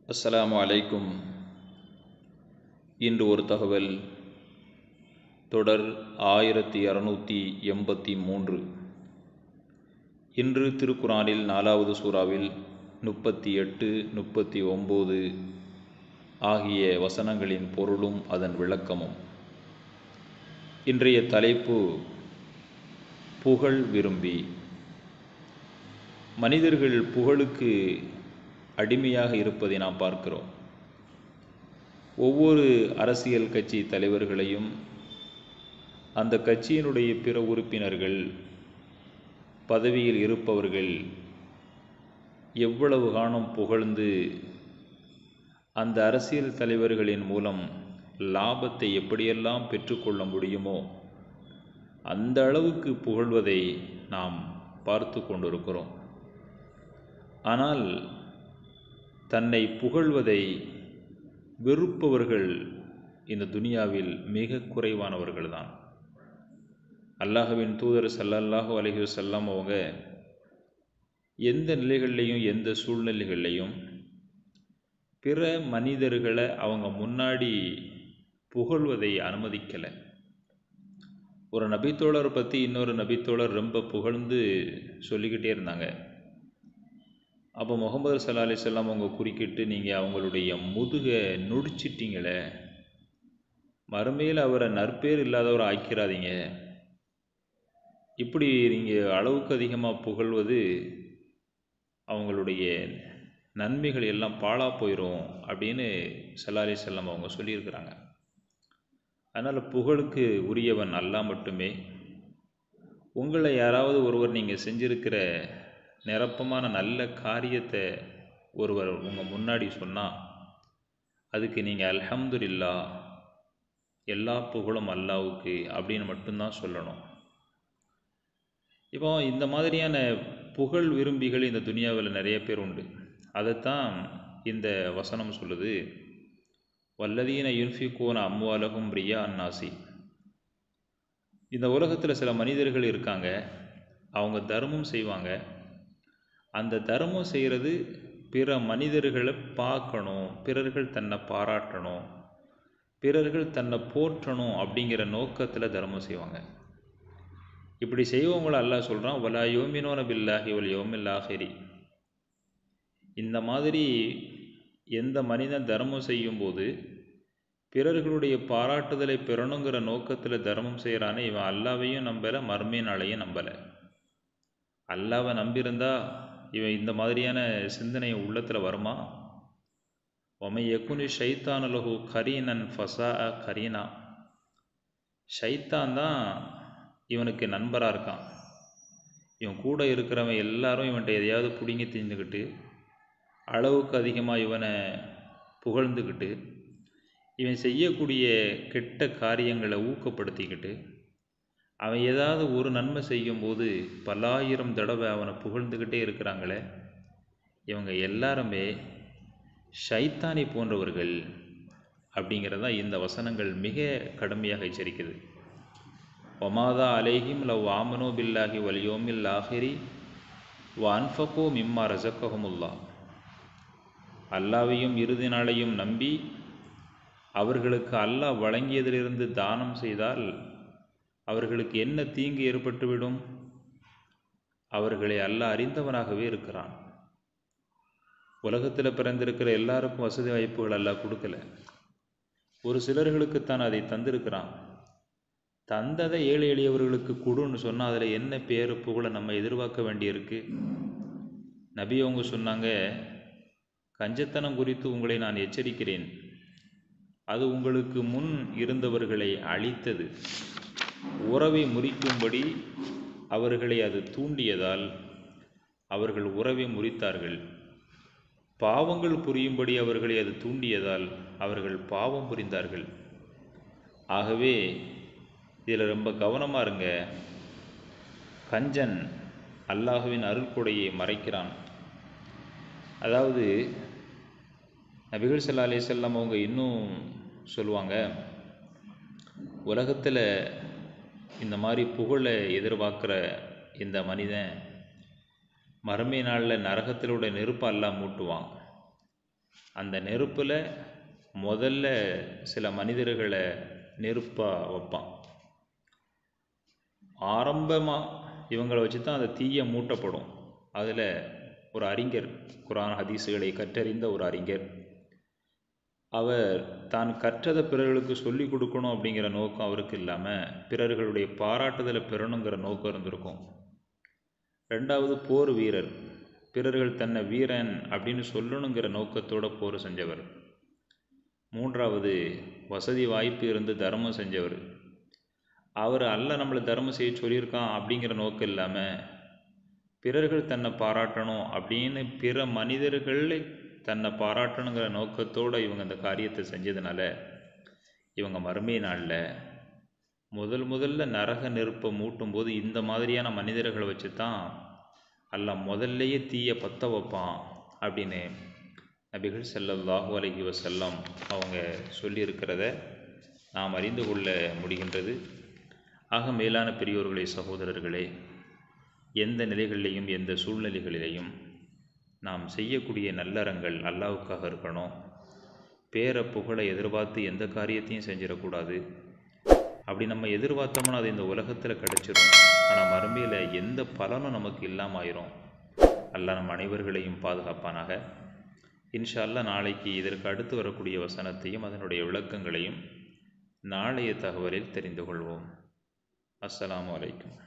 அஸ்ஸலாமு அலைக்கும் இன்று ஒரு தகவல் தொடர் ஆயிரத்தி அறுநூற்றி எண்பத்தி மூன்று இன்று திருக்குரானில் நாலாவது சூறாவில் முப்பத்தி எட்டு முப்பத்தி ஒம்பது ஆகிய வசனங்களின் பொருளும் அதன் விளக்கமும் இன்றைய தலைப்பு புகழ் விரும்பி மனிதர்கள் புகழுக்கு அடிமையாக இருப்பதை நாம் பார்க்கிறோம் ஒவ்வொரு அரசியல் கட்சி தலைவர்களையும் அந்த கட்சியினுடைய பிற உறுப்பினர்கள் பதவியில் இருப்பவர்கள் எவ்வளவு காலம் புகழ்ந்து அந்த அரசியல் தலைவர்களின் மூலம் லாபத்தை எப்படியெல்லாம் பெற்றுக்கொள்ள முடியுமோ அந்த அளவுக்கு புகழ்வதை நாம் பார்த்து கொண்டிருக்கிறோம் ஆனால் தன்னை புகழ்வதை வெறுப்பவர்கள் இந்த துனியாவில் மிக குறைவானவர்கள்தான் அல்லாஹுவின் தூதர் சல்லல்லாஹு அலஹி வசல்லாம் அவங்க எந்த நிலைகள்லையும் எந்த சூழ்நிலைகள்லையும் பிற மனிதர்களை அவங்க முன்னாடி புகழ்வதை அனுமதிக்கலை ஒரு நபித்தோழரை பற்றி இன்னொரு நபித்தோழர் ரொம்ப புகழ்ந்து சொல்லிக்கிட்டே இருந்தாங்க அப்போ முகமது சல்லா அலிசல்லாம் அவங்க குறுக்கிட்டு நீங்கள் அவங்களுடைய முதுகை நுடிச்சிட்டிங்களே மறுமையில் அவரை நற்பேர் இல்லாதவரை ஆக்கிறாதீங்க இப்படி நீங்கள் அளவுக்கு அதிகமாக புகழ்வது அவங்களுடைய நன்மைகள் எல்லாம் பாழாக போயிடும் அப்படின்னு சல்லா அலி செல்லம் அவங்க சொல்லியிருக்கிறாங்க அதனால் புகழுக்கு உரியவன் அல்லா மட்டுமே உங்களை யாராவது ஒருவர் நீங்கள் செஞ்சிருக்கிற நிரப்பமான நல்ல காரியத்தை ஒருவர் உங்கள் முன்னாடி சொன்னால் அதுக்கு நீங்கள் அல்ஹம்துலில்லா எல்லா புகழும் அல்லாவுக்கு அப்படின்னு மட்டும்தான் சொல்லணும் இப்போ இந்த மாதிரியான புகழ் விரும்பிகள் இந்த துனியாவில் நிறைய பேர் உண்டு அதைத்தான் இந்த வசனம் சொல்லுது வல்லதீன யுன்ஃபிகோன அம்வாலகும் ரியா அன்னாசி இந்த உலகத்தில் சில மனிதர்கள் இருக்காங்க அவங்க தர்மம் செய்வாங்க அந்த தர்மம் செய்கிறது பிற மனிதர்களை பார்க்கணும் பிறர்கள் தன்னை பாராட்டணும் பிறர்கள் தன்னை போற்றணும் அப்படிங்கிற நோக்கத்தில் தர்மம் செய்வாங்க இப்படி செய்வவங்கள அல்லாஹ் சொல்கிறான் வலா யோமினோன பில்லாஹி ஒல் யோமில்லாஹிரி இந்த மாதிரி எந்த மனிதன் தர்மம் செய்யும்போது பிறர்களுடைய பாராட்டுதலை பெறணுங்கிற நோக்கத்தில் தர்மம் செய்கிறானே இவன் அல்லாவையும் நம்பலை மர்மே நாளையும் நம்பலை அல்லாவை நம்பியிருந்தா இவன் இந்த மாதிரியான சிந்தனை உள்ளத்தில் வருமா ஒமை யக்குனி ஷைத்தானுலகு கரீனன் ஃபசா கரீனா ஷைத்தான் தான் இவனுக்கு நண்பராக இருக்கான் இவன் கூட இருக்கிறவன் எல்லாரும் இவன்கிட்ட எதையாவது பிடுங்கி தின்னுக்கிட்டு அளவுக்கு அதிகமாக இவனை புகழ்ந்துக்கிட்டு இவன் செய்யக்கூடிய கெட்ட காரியங்களை ஊக்கப்படுத்திக்கிட்டு அவன் ஏதாவது ஒரு நன்மை செய்யும்போது பல்லாயிரம் தடவை அவனை புகழ்ந்துக்கிட்டே இருக்கிறாங்களே இவங்க எல்லாருமே ஷைத்தானி போன்றவர்கள் அப்படிங்கிறதா இந்த வசனங்கள் மிக கடுமையாக எச்சரிக்குது ஒமாதா அலேஹிம் லவ் ஆமனோ பில்லாஹி வலியோமில் ஆஹிரி வ அன்ஃபகோ மிம்மா ரசக்கஹமுல்லா அல்லாவையும் இறுதி நாளையும் நம்பி அவர்களுக்கு அல்லாஹ் வழங்கியதிலிருந்து தானம் செய்தால் அவர்களுக்கு என்ன தீங்கு ஏற்பட்டுவிடும் அவர்களை அல்ல அறிந்தவனாகவே இருக்கிறான் உலகத்தில் பிறந்திருக்கிற எல்லாருக்கும் வசதி வாய்ப்புகள் எல்லாம் கொடுக்கல ஒரு சிலர்களுக்குத்தான் அதை தந்திருக்கிறான் தந்ததை ஏழை எளியவர்களுக்கு கொடுன்னு சொன்னால் அதில் என்ன பேரு புகழை நம்ம எதிர்பார்க்க வேண்டியிருக்கு நபி அவங்க சொன்னாங்க கஞ்சத்தனம் குறித்து உங்களை நான் எச்சரிக்கிறேன் அது உங்களுக்கு முன் இருந்தவர்களை அழித்தது உறவை முறிக்கும்படி அவர்களை அது தூண்டியதால் அவர்கள் உறவை முறித்தார்கள் பாவங்கள் புரியும்படி அவர்களை அது தூண்டியதால் அவர்கள் பாவம் புரிந்தார்கள் ஆகவே இதில் ரொம்ப கவனமாக இருங்க கஞ்சன் அல்லாஹுவின் அருள்கொடையை மறைக்கிறான் அதாவது நபிகள் சல்லா அலி செல்லம் அவங்க இன்னும் சொல்லுவாங்க உலகத்தில் இந்த மாதிரி புகழை எதிர்பார்க்குற இந்த மனிதன் மறுமை நாளில் நரகத்திலோட நெருப்பை எல்லாம் மூட்டுவான் அந்த நெருப்பில் முதல்ல சில மனிதர்களை நெருப்பாக வைப்பான் ஆரம்பமாக இவங்களை வச்சு தான் அந்த தீய மூட்டப்படும் அதில் ஒரு அறிஞர் குரான் ஹதீஸுகளை கற்றறிந்த ஒரு அறிஞர் அவர் தான் கற்றதை பிறர்களுக்கு சொல்லிக் கொடுக்கணும் அப்படிங்கிற நோக்கம் அவருக்கு இல்லாமல் பிறர்களுடைய பாராட்டுதலை பெறணுங்கிற நோக்கம் இருந்திருக்கும் ரெண்டாவது போர் வீரர் பிறர்கள் தன்னை வீரன் அப்படின்னு சொல்லணுங்கிற நோக்கத்தோட போர் செஞ்சவர் மூன்றாவது வசதி வாய்ப்பு இருந்து தர்மம் செஞ்சவர் அவர் அல்ல நம்மளை தர்மம் செய்ய சொல்லியிருக்கான் அப்படிங்கிற நோக்கம் இல்லாமல் பிறர்கள் தன்னை பாராட்டணும் அப்படின்னு பிற மனிதர்களை தன்னை பாராட்டணுங்கிற நோக்கத்தோடு இவங்க அந்த காரியத்தை செஞ்சதுனால இவங்க மறுமை நாளில் முதல் முதல்ல நரக நெருப்பை மூட்டும் போது இந்த மாதிரியான மனிதர்களை வச்சு தான் அல்ல முதல்லையே தீய பற்ற வைப்பான் அப்படின்னு நபிகள் ஸல்லல்லாஹு அலைஹி வஸல்லம் அவங்க சொல்லியிருக்கிறத நாம் அறிந்து கொள்ள முடிகின்றது ஆக மேலான பெரியோர்களே சகோதரர்களே எந்த நிலைகளிலையும் எந்த சூழ்நிலைகளிலையும் நாம் செய்யக்கூடிய நல்லறங்கள் அல்லாவுக்காக இருக்கணும் பேர புகழை எதிர்பார்த்து எந்த காரியத்தையும் செஞ்சிடக்கூடாது அப்படி நம்ம எதிர்பார்த்தோம்னா அது இந்த உலகத்தில் கிடச்சிரும் ஆனால் மறுமையில் எந்த பலனும் நமக்கு இல்லாமல் ஆயிரும் அல்லாஹ் நம் அனைவர்களையும் பாதுகாப்பானாக இன்ஷா அல்லாஹ் நாளைக்கு இதற்கு அடுத்து வரக்கூடிய வசனத்தையும் அதனுடைய விளக்கங்களையும் நாளைய தகவலில் தெரிந்து கொள்வோம் அஸ்ஸலாமு அலைக்கும்